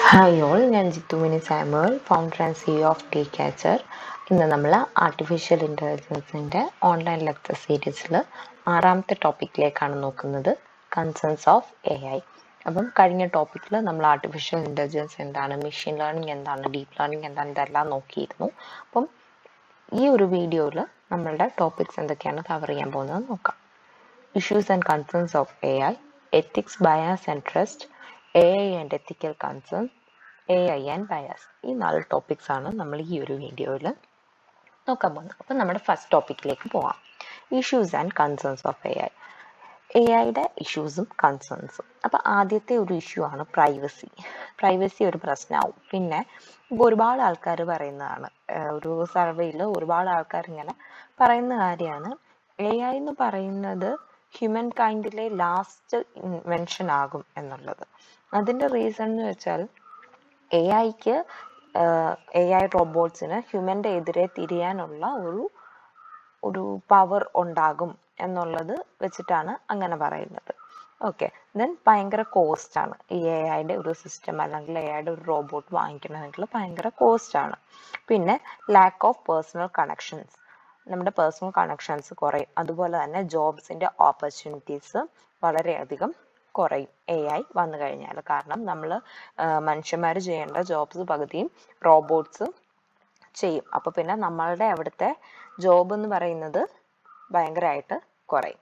hi all ഞാൻ Jithumini Samuel founder and CEO of the catcher ഇന്ന് നമ്മൾ ആർട്ടിഫിഷ്യൽ ഇൻ്റലിജൻസിൻ്റെ ഓൺലൈൻ ലെക്ചർ സീരീസിൽ ആറാമത്തെ ടോപ്പിക്കിലേക്കാണ് നോക്കുന്നത് കൺസേൺസ് ഓഫ് എ ഐ അപ്പം കഴിഞ്ഞ ടോപ്പിക്കിൽ നമ്മൾ ആർട്ടിഫിഷ്യൽ ഇൻ്റലിജൻസ് എന്താണ് മെഷീൻ ലേണിംഗ് എന്താണ് ഡീപ്പ് ലേണിംഗ് എന്താണ് ഇതെല്ലാം നോക്കിയിരുന്നു അപ്പം ഈ ഒരു വീഡിയോയിൽ നമ്മളുടെ ടോപ്പിക്സ് എന്തൊക്കെയാണ് കവർ ചെയ്യാൻ പോകുന്നത് നോക്കാം issues and concerns of A I ethics bias and trust A I and ethical concern A I and bias ഈ നാല് ടോപ്പിക്സ് ആണ് നമ്മൾ ഈ ഒരു വീഡിയോയിൽ നോക്കാൻ പോകുന്നത് അപ്പം നമ്മുടെ ഫസ്റ്റ് ടോപ്പിക്കിലേക്ക് പോകാം issues and concerns of A I A ഐയുടെ ഇഷ്യൂസും കൺസേൺസും അപ്പം ആദ്യത്തെ ഒരു ഇഷ്യൂ ആണ് പ്രൈവസി പ്രൈവസി ഒരു പ്രശ്നമാവും പിന്നെ ഇപ്പോൾ ഒരുപാട് ആൾക്കാർ പറയുന്നതാണ് ഏഹ് ഒരു സർവേയിൽ ഒരുപാട് ആൾക്കാർ ഇങ്ങനെ പറയുന്ന കാര്യമാണ് എ ഐ എന്ന് പറയുന്നത് ഹ്യൂമൻ കൈൻഡിലെ ലാസ്റ്റ് ഇൻവെൻഷൻ ആകും എന്നുള്ളത് അതിൻ്റെ റീസൺ എന്ന് വെച്ചാൽ എ ഐക്ക് എ ഐ റോബോട്ട്സിന് ഹ്യൂമൻ്റെ എതിരെ തിരിയാനുള്ള ഒരു ഒരു പവർ ഉണ്ടാകും എന്നുള്ളത് വെച്ചിട്ടാണ് അങ്ങനെ പറയുന്നത് ഓക്കെ ദെൻ ഭയങ്കര കോസ്റ്റ് ആണ് ഈ എ ഐയുടെ ഒരു സിസ്റ്റം അല്ലെങ്കിൽ എ ഐയുടെ ഒരു റോബോട്ട് വാങ്ങിക്കണമെങ്കിൽ ഭയങ്കര കോസ്റ്റ് ആണ് പിന്നെ ലാക്ക് ഓഫ് പേഴ്സണൽ കണക്ഷൻസ് നമ്മുടെ പേഴ്സണൽ കണക്ഷൻസ് കുറയും അതുപോലെ തന്നെ ജോബ്സിൻ്റെ ഓപ്പർച്യൂണിറ്റീസ് വളരെയധികം കുറയും എ ഐ വന്നു കഴിഞ്ഞാൽ കാരണം നമ്മൾ മനുഷ്യന്മാർ ചെയ്യേണ്ട ജോബ്സ് പകുതിയും റോബോട്ട്സ് ചെയ്യും അപ്പോൾ പിന്നെ നമ്മളുടെ അവിടുത്തെ ജോബ് എന്ന് പറയുന്നത് ഭയങ്കരമായിട്ട് കുറയും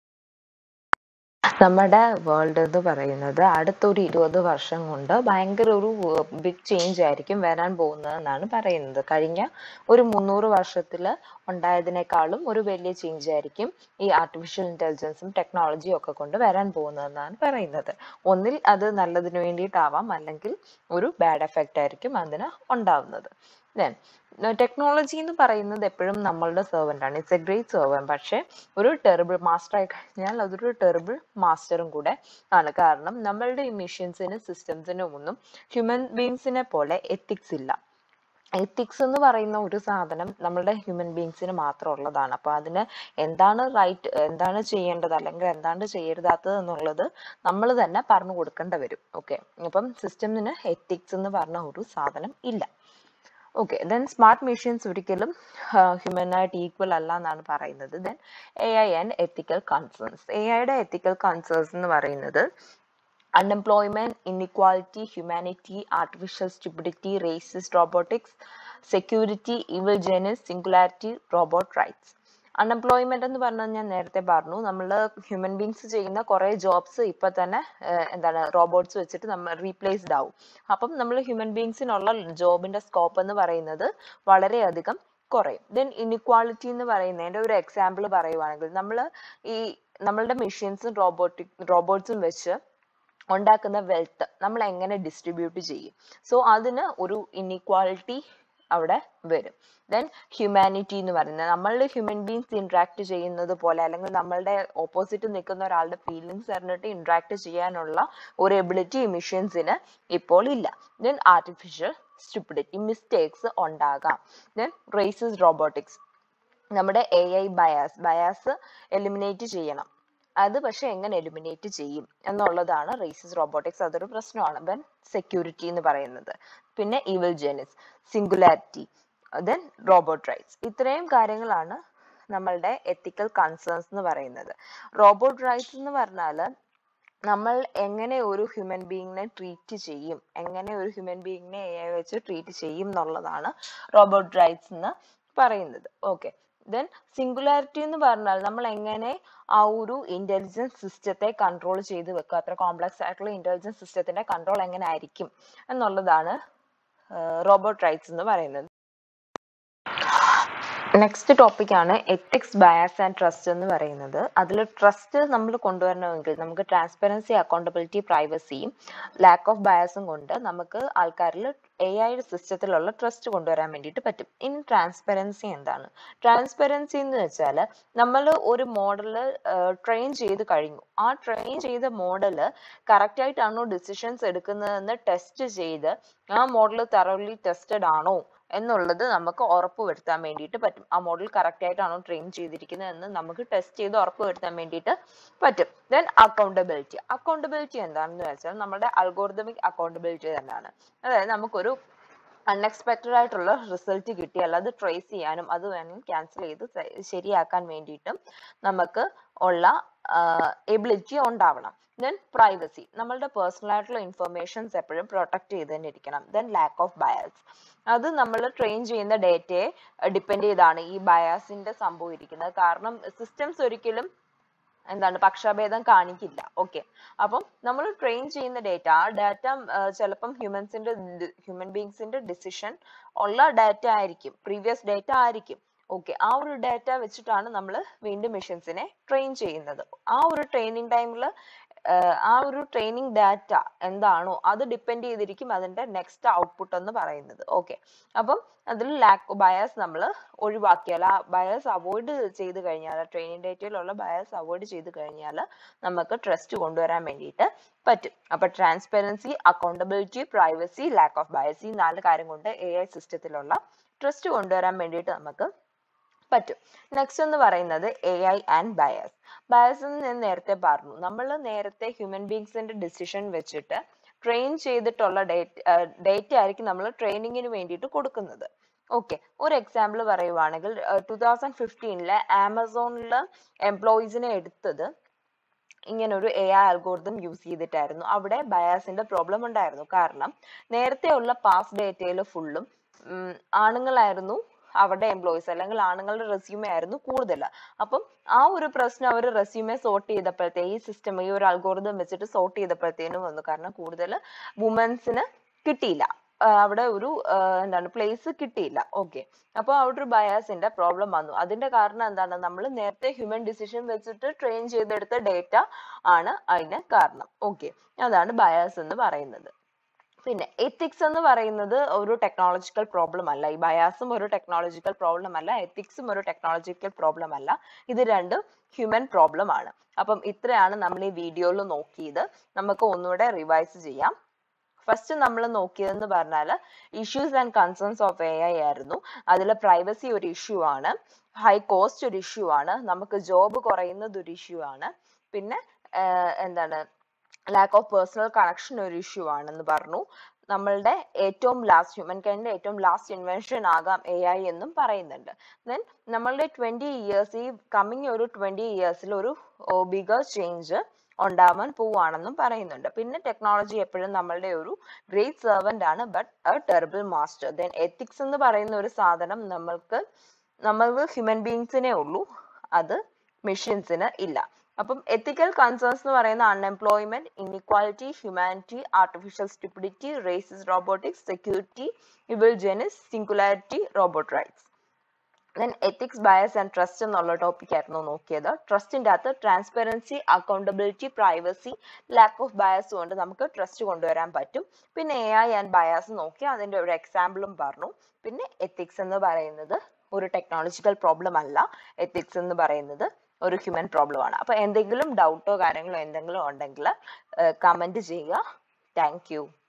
നമ്മുടെ വേൾഡ് എന്ന് പറയുന്നത് അടുത്തൊരു ഇരുപത് വർഷം കൊണ്ട് ഭയങ്കര ഒരു ബിഗ് ചേഞ്ച് ആയിരിക്കും വരാൻ പോകുന്നത് എന്നാണ് പറയുന്നത് കഴിഞ്ഞ ഒരു മുന്നൂറ് വർഷത്തിൽ ഉണ്ടായതിനേക്കാളും ഒരു വലിയ ചേഞ്ച് ആയിരിക്കും ഈ ആർട്ടിഫിഷ്യൽ ഇൻ്റലിജൻസും ടെക്നോളജിയും ഒക്കെ കൊണ്ട് വരാൻ പോകുന്നതെന്നാണ് പറയുന്നത് ഒന്നിൽ അത് നല്ലതിന് വേണ്ടിയിട്ടാവാം അല്ലെങ്കിൽ ഒരു ബാഡ് എഫക്റ്റ് ആയിരിക്കും അതിന് ഉണ്ടാവുന്നത് ദെൻ ടെക്നോളജി എന്ന് പറയുന്നത് എപ്പോഴും നമ്മളുടെ സെർവൻ്റ് ആണ് ഇറ്റ്സ് എ ഗ്രേറ്റ് സെർവൻ പക്ഷേ ഒരു ടെറിബിൾ മാസ്റ്റർ ആയി കഴിഞ്ഞാൽ അതൊരു ടെറിബിൾ മാസ്റ്ററും കൂടെ ആണ് കാരണം നമ്മളുടെ ഈ മെഷീൻസിനും സിസ്റ്റംസിനും ഒന്നും ഹ്യൂമൻ ബീങ്സിനെ പോലെ എത്തിക്സ് ഇല്ല എത്തിക്സ് എന്ന് പറയുന്ന ഒരു സാധനം നമ്മളുടെ ഹ്യൂമൻ ബീങ്സിന് മാത്രം ഉള്ളതാണ് അപ്പോൾ അതിന് എന്താണ് റൈറ്റ് എന്താണ് ചെയ്യേണ്ടത് അല്ലെങ്കിൽ എന്താണ് ചെയ്യരുതാത്തത് എന്നുള്ളത് നമ്മൾ തന്നെ പറഞ്ഞു കൊടുക്കേണ്ടി വരും ഓക്കെ അപ്പം സിസ്റ്റമിന് എത്തിക്സ് എന്ന് പറഞ്ഞ ഒരു സാധനം ഇല്ല ഓക്കെ ദെൻ സ്മാർട്ട് മെഷീൻസ് ഒരിക്കലും ഹ്യൂമനായിട്ട് ഈക്വൽ അല്ല എന്നാണ് പറയുന്നത് then A I and ethical concerns A ഐയുടെ എത്തിക്കൽ കൺസേൺസ് എന്ന് പറയുന്നത് unemployment inequality humanity artificial stupidity racist robotics security evil genius singularity robot rights unemployment എന്ന് പറഞ്ഞാൽ ഞാൻ നേരത്തെ പറഞ്ഞു നമ്മൾ ഹ്യൂമൻ ബീങ്സ് ചെയ്യുന്ന കുറേ ജോബ്സ് ഇപ്പൊ തന്നെ എന്താണ് റോബോട്ട്സ് വെച്ചിട്ട് നമ്മൾ റീപ്ലേസ്ഡ് ആവും അപ്പം നമ്മൾ ഹ്യൂമൻ ബീങ്സിനുള്ള ജോബിന്റെ സ്കോപ്പ് എന്ന് പറയുന്നത് വളരെയധികം കുറയും ദെൻ ഇനിക്വാളിറ്റി എന്ന് പറയുന്നതിന്റെ ഒരു എക്സാമ്പിൾ പറയുവാണെങ്കിൽ നമ്മൾ ഈ നമ്മളുടെ മെഷീൻസും റോബോട്ടിക് റോബോട്ട്സും വെച്ച് ഉണ്ടാക്കുന്ന വെൽത്ത് നമ്മൾ എങ്ങനെ ഡിസ്ട്രിബ്യൂട്ട് ചെയ്യും സോ അതിന് ഒരു ഇനിക്വാളിറ്റി അവിടെ വരും ദെൻ ഹ്യൂമാനിറ്റി എന്ന് പറയുന്നത് നമ്മളുടെ ഹ്യൂമൻ ബീങ്സ് ഇന്ററാക്ട് ചെയ്യുന്നത് പോലെ അല്ലെങ്കിൽ നമ്മളുടെ ഓപ്പോസിറ്റ് നിൽക്കുന്ന ഒരാളുടെ ഫീലിങ്സ് അറിഞ്ഞിട്ട് ഇന്ററാക്ട് ചെയ്യാനുള്ള ഒരു എബിലിറ്റി മെഷീൻസിന് ഇപ്പോൾ ഇല്ല ദെൻ ആർട്ടിഫിഷ്യൽ സ്റ്റുപ്പിഡിറ്റി മിസ്റ്റേക്സ് ഉണ്ടാകാം ദെൻ റേസസ് റോബോട്ടിക്സ് നമ്മുടെ A I bias bias eliminate ചെയ്യണം അത് പക്ഷെ എങ്ങനെ എലിമിനേറ്റ് ചെയ്യും എന്നുള്ളതാണ് റേസസ് റോബോട്ടിക്സ് അതൊരു പ്രശ്നമാണ് ദെൻ സെക്യൂരിറ്റി എന്ന് പറയുന്നത് പിന്നെ evil genius singularity then robot rights ഇത്രയും കാര്യങ്ങളാണ് നമ്മളുടെ എത്തിക്കൽ കൺസേൺസ് എന്ന് പറയുന്നത് റോബോട്ട് റൈറ്റ്സ് എന്ന് പറഞ്ഞാൽ നമ്മൾ എങ്ങനെ ഒരു ഹ്യൂമൻ ബീയിങ്ങിനെ ട്രീറ്റ് ചെയ്യും എങ്ങനെ ഒരു ഹ്യൂമൻ ബീയിങ്ങിനെ എ ഐ വെച്ച് ട്രീറ്റ് ചെയ്യും എന്നുള്ളതാണ് റോബോട്ട് റൈറ്റ്സ് എന്ന് പറയുന്നത് ഓക്കെ ദെൻ സിംഗുലാരിറ്റി എന്ന് പറഞ്ഞാൽ നമ്മൾ എങ്ങനെ ആ ഒരു ഇന്റലിജൻസ് സിസ്റ്റത്തെ കൺട്രോൾ ചെയ്ത് വെക്കുക അത്ര കോംപ്ലക്സ് ആയിട്ടുള്ള ഇന്റലിജൻസ് സിസ്റ്റത്തിന്റെ കൺട്രോൾ എങ്ങനെ ആയിരിക്കും എന്നുള്ളതാണ് റോബോട്ട് റൈറ്റ്സ് എന്ന് പറയുന്നത് നെക്സ്റ്റ് ടോപ്പിക്കാണ് എത്തിക്സ് ബയാസ് ആൻഡ് ട്രസ്റ്റ് എന്ന് പറയുന്നത് അതിൽ ട്രസ്റ്റ് നമ്മൾ കൊണ്ടുവരണമെങ്കിൽ നമുക്ക് ട്രാൻസ്പെറൻസി അക്കൗണ്ടബിലിറ്റി പ്രൈവസിയും ലാക്ക് ഓഫ് ബയാസും കൊണ്ട് നമുക്ക് ആൾക്കാരിൽ എ ഐ സിസ്റ്റത്തിലുള്ള ട്രസ്റ്റ് കൊണ്ടുവരാൻ വേണ്ടിയിട്ട് പറ്റും ഇനി ട്രാൻസ്പെറൻസി എന്താണ് ട്രാൻസ്പെറൻസി എന്ന് വെച്ചാൽ നമ്മൾ ഒരു മോഡൽ ട്രെയിൻ ചെയ്ത് കഴിഞ്ഞു ആ ട്രെയിൻ ചെയ്ത മോഡൽ കറക്റ്റ് ആയിട്ടാണോ ഡിസിഷൻസ് എടുക്കുന്നതെന്ന് ടെസ്റ്റ് ചെയ്ത് ആ മോഡൽ തറോലി ടെസ്റ്റഡ് ആണോ എന്നുള്ളത് നമുക്ക് ഉറപ്പ് വരുത്താൻ വേണ്ടിയിട്ട് പറ്റും ആ മോഡൽ കറക്റ്റ് ആയിട്ടാണോ ട്രെയിൻ ചെയ്തിരിക്കുന്നത് എന്ന് നമുക്ക് ടെസ്റ്റ് ചെയ്ത് ഉറപ്പ് വരുത്താൻ വേണ്ടിയിട്ട് പറ്റും ദെൻ അക്കൗണ്ടബിലിറ്റി അക്കൗണ്ടബിലിറ്റി എന്താണെന്ന് വെച്ചാൽ നമ്മുടെ അൽഗോറിതമിക് അക്കൗണ്ടബിലിറ്റി തന്നെയാണ് അതായത് നമുക്കൊരു അൺഎക്സ്പെക്റ്റഡ് ആയിട്ടുള്ള റിസൾട്ട് കിട്ടിയാൽ അത് ട്രേസ് ചെയ്യാനും അത് വേണമെങ്കിൽ ക്യാൻസൽ ചെയ്ത് സ- ശരിയാക്കാൻ വേണ്ടിയിട്ടും നമുക്ക് ഉള്ള എബിലിറ്റി ഉണ്ടാവണം ദെൻ പ്രൈവസി നമ്മളുടെ പേഴ്സണൽ ആയിട്ടുള്ള ഇൻഫർമേഷൻസ് എപ്പോഴും പ്രൊട്ടക്ട് ചെയ്ത് തന്നെ ഇരിക്കണം ദെൻ ലാക്ക് ഓഫ് ബയസ് അത് നമ്മൾ ട്രെയിൻ ചെയ്യുന്ന ഡേറ്റയെ ഡിപ്പെൻഡ് ചെയ്താണ് ഈ ബയാസിന്റെ സംഭവം ഇരിക്കുന്നത് കാരണം സിസ്റ്റംസ് ഒരിക്കലും എന്താണ് പക്ഷാഭേദം കാണിക്കില്ല ഓക്കെ അപ്പം നമ്മൾ ട്രെയിൻ ചെയ്യുന്ന ഡേറ്റ ആ ഡാറ്റ ചിലപ്പം ഹ്യൂമൻസിന്റെ ഹ്യൂമൻ ബീങ്സിന്റെ ഡിസിഷൻ ഉള്ള ഡാറ്റ ആയിരിക്കും പ്രീവിയസ് ഡേറ്റ ആയിരിക്കും ഓക്കെ ആ ഒരു ഡാറ്റ വെച്ചിട്ടാണ് നമ്മൾ വീണ്ടും മെഷീൻസിനെ ട്രെയിൻ ചെയ്യുന്നത് ആ ഒരു ട്രെയിനിങ് ടൈമിൽ ആ ഒരു ട്രെയിനിങ് ഡാറ്റ എന്താണോ അത് ഡിപ്പെൻഡ് ചെയ്തിരിക്കും അതിന്റെ നെക്സ്റ്റ് ഔട്ട്പുട്ട് എന്ന് പറയുന്നത് ഓക്കെ അപ്പം അതിൽ ലാക്ക് ബയസ് നമ്മൾ ഒഴിവാക്കിയാൽ ആ ബയസ് അവോയ്ഡ് ചെയ്ത് കഴിഞ്ഞാൽ ട്രെയിനിങ് ഡേറ്റയിലുള്ള ബയസ് അവോയ്ഡ് ചെയ്ത് കഴിഞ്ഞാൽ നമുക്ക് ട്രസ്റ്റ് കൊണ്ടുവരാൻ വേണ്ടിയിട്ട് പറ്റും അപ്പൊ transparency accountability privacy lack of bias ഈ നാല് കാര്യം കൊണ്ട് എ ഐ സിസ്റ്റത്തിലുള്ള ട്രസ്റ്റ് കൊണ്ടുവരാൻ വേണ്ടിയിട്ട് നമുക്ക് പറ്റും നെക്സ്റ്റ് എന്ന് പറയുന്നത് A I and bias bias എന്ന് ഞാൻ നേരത്തെ പറഞ്ഞു നമ്മൾ നേരത്തെ ഹ്യൂമൻ ബീങ്സിന്റെ ഡിസിഷൻ വെച്ചിട്ട് ട്രെയിൻ ചെയ്തിട്ടുള്ള ഡേറ്റ ഡേറ്റ ആയിരിക്കും നമ്മൾ ട്രെയിനിങ്ങിന് വേണ്ടിയിട്ട് കൊടുക്കുന്നത് ഓക്കെ ഒരു എക്സാമ്പിൾ പറയുവാണെങ്കിൽ ടൂ തൗസൻഡ് ഫിഫ്റ്റീനിലെ ആമസോണിൽ എംപ്ലോയീസിനെ എടുത്തത് ഇങ്ങനെ ഒരു എ ഐ അൽഗോരിതം യൂസ് ചെയ്തിട്ടായിരുന്നു അവിടെ ബയാസിന്റെ പ്രോബ്ലം ഉണ്ടായിരുന്നു കാരണം നേരത്തെ ഉള്ള പാസ് ഡേറ്റയിൽ ഫുള്ളും ആണുങ്ങളായിരുന്നു അവരുടെ എംപ്ലോയീസ് അല്ലെങ്കിൽ ആണുങ്ങളുടെ റെസ്യൂമെ ആയിരുന്നു കൂടുതൽ അപ്പം ആ ഒരു പ്രശ്നം അവർ റെസ്യൂമെ സോർട്ട് ചെയ്തപ്പോഴത്തേ ഈ സിസ്റ്റം ഈ ഒരു അൽഗോറിതം വെച്ചിട്ട് സോർട്ട് ചെയ്തപ്പോഴത്തേനും വന്നു കാരണം കൂടുതൽ വുമൻസിന് കിട്ടിയില്ല ആ, അവിടെ ഒരു ആ, എന്താണ് പ്ലേസ് കിട്ടിയില്ല ഓക്കെ അപ്പോൾ അവിടെ ഒരു ബയാസിന്റെ പ്രോബ്ലം വന്നു അതിന്റെ കാരണം എന്താണ് നമ്മൾ നേരത്തെ ഹ്യൂമൻ ഡിസിഷൻ വെച്ചിട്ട് ട്രെയിൻ ചെയ്തെടുത്ത ഡേറ്റ ആണ് അതിന് കാരണം ഓക്കെ അതാണ് ബയാസ് എന്ന് പറയുന്നത് പിന്നെ എത്തിക്സ് എന്ന് പറയുന്നത് ഒരു ടെക്നോളജിക്കൽ പ്രോബ്ലം അല്ല ഈ ബയാസും ഒരു ടെക്നോളജിക്കൽ പ്രോബ്ലം അല്ല എത്തിക്സും ഒരു ടെക്നോളജിക്കൽ പ്രോബ്ലം അല്ല ഇത് രണ്ടും ഹ്യൂമൻ പ്രോബ്ലം ആണ് അപ്പം ഇത്രയാണ് നമ്മൾ ഈ വീഡിയോയിൽ നോക്കിയത് നമുക്ക് ഒന്നുകൂടെ റിവൈസ് ചെയ്യാം ഫസ്റ്റ് നമ്മൾ നോക്കിയതെന്ന് പറഞ്ഞാൽ issues and concerns of A I ആയിരുന്നു അതിൽ പ്രൈവസി ഒരു ഇഷ്യൂ ആണ് ഹൈ കോസ്റ്റ് ഒരു ഇഷ്യൂ ആണ് നമുക്ക് ജോബ് കുറയുന്നത് ഒരു ഇഷ്യൂ ആണ് പിന്നെ ആഹ് എന്താണ് ലാക്ക് ഓഫ് പേഴ്സണൽ കണക്ഷൻ ഒരു ഇഷ്യൂ ആണെന്ന് പറഞ്ഞു നമ്മളുടെ ഏറ്റവും ലാസ്റ്റ് ഹ്യൂമൻ കൈൻഡിന്റെ ഏറ്റവും ലാസ്റ്റ് ഇൻവെൻഷൻ ആകാം എ ഐ എന്നും പറയുന്നുണ്ട് ദെൻ നമ്മളുടെ ട്വന്റി ഇയേഴ്സ് ഈ കമ്മിങ് ഒരു ട്വന്റി ഇയേഴ്സിൽ ഒരു ബിഗർ ചേഞ്ച് ഉണ്ടാവാൻ പോവാണെന്നും പറയുന്നുണ്ട് പിന്നെ ടെക്നോളജി എപ്പോഴും നമ്മളുടെ ഒരു ഗ്രേറ്റ് സെർവന്റ് ആണ് but a terrible master then ethics എന്ന് പറയുന്ന ഒരു സാധനം നമ്മൾക്ക് നമ്മൾക്ക് ഹ്യൂമൻ ബീങ്സിനെ ഉള്ളൂ അത് മെഷീൻസിന് ഇല്ല അപ്പം എത്തിക്കൽ കൺസേൺസ് എന്ന് പറയുന്ന unemployment inequality humanity artificial stupidity races robotics security evil genius singularity robot rights then ethics bias and trust എന്നുള്ള ടോപ്പിക് ആയിരുന്നു നോക്കിയത് ട്രസ്റ്റിന്റെ അകത്ത് transparency accountability privacy lack of bias കൊണ്ട് നമുക്ക് ട്രസ്റ്റ് കൊണ്ടുവരാൻ പറ്റും പിന്നെ എ ഐ ആൻഡ് ബയാസ് നോക്കി അതിന്റെ ഒരു എക്സാമ്പിളും പറഞ്ഞു പിന്നെ എത്തിക്സ് എന്ന് പറയുന്നത് ഒരു ടെക്നോളജിക്കൽ പ്രോബ്ലം അല്ല എത്തിക്സ് എന്ന് പറയുന്നത് ഒരു ഹ്യൂമൻ പ്രോബ്ലം ആണ് അപ്പൊ എന്തെങ്കിലും ഡൗട്ടോ കാര്യങ്ങളോ എന്തെങ്കിലും ഉണ്ടെങ്കിൽ കമന്റ് ചെയ്യുക താങ്ക് യു